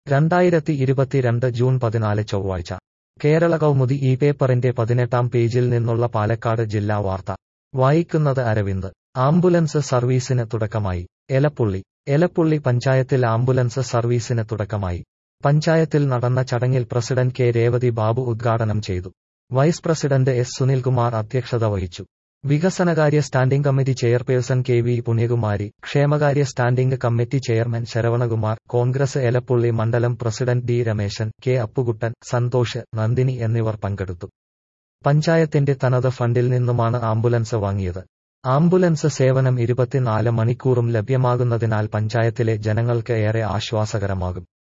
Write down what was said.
രണ്ടായിരത്തി ഇരുപത്തിരണ്ട് ജൂൺ പതിനാല് ചൊവ്വാഴ്ച കേരള കൗമുദി ഈ പേപ്പറിന്റെ പതിനെട്ടാം പേജിൽ നിന്നുള്ള പാലക്കാട് ജില്ലാ വാർത്ത വായിക്കുന്നത് അരവിന്ദ് ആംബുലൻസ് സർവീസിന് തുടക്കമായി എലപ്പുള്ളി എലപ്പുള്ളി പഞ്ചായത്തിൽ ആംബുലൻസ് സർവീസിന് തുടക്കമായി പഞ്ചായത്തിൽ നടന്ന ചടങ്ങിൽ പ്രസിഡന്റ് കെ രേവതി ബാബു ഉദ്ഘാടനം ചെയ്തു വൈസ് പ്രസിഡന്റ് എസ് സുനിൽകുമാർ അധ്യക്ഷത വഹിച്ചു വികസനകാര്യ standing committee chairperson K V Punyakumari ക്ഷേമകാര്യ standing committee chairman Saravanakumar Congress Elappully മണ്ഡലം president D Rameshan K Appukuttan Santhosh Nandini എന്നിവർ പങ്കെടുത്തു പഞ്ചായത്തിന്റെ തനത് ഫണ്ടിൽ നിന്നുമാണ് ആംബുലൻസ് വാങ്ങിയത് ആംബുലൻസ് സേവനം ഇരുപത്തിനാല് മണിക്കൂറും ലഭ്യമാകുന്നതിനാൽ പഞ്ചായത്തിലെ ജനങ്ങൾക്ക് ഏറെ ആശ്വാസകരമാകും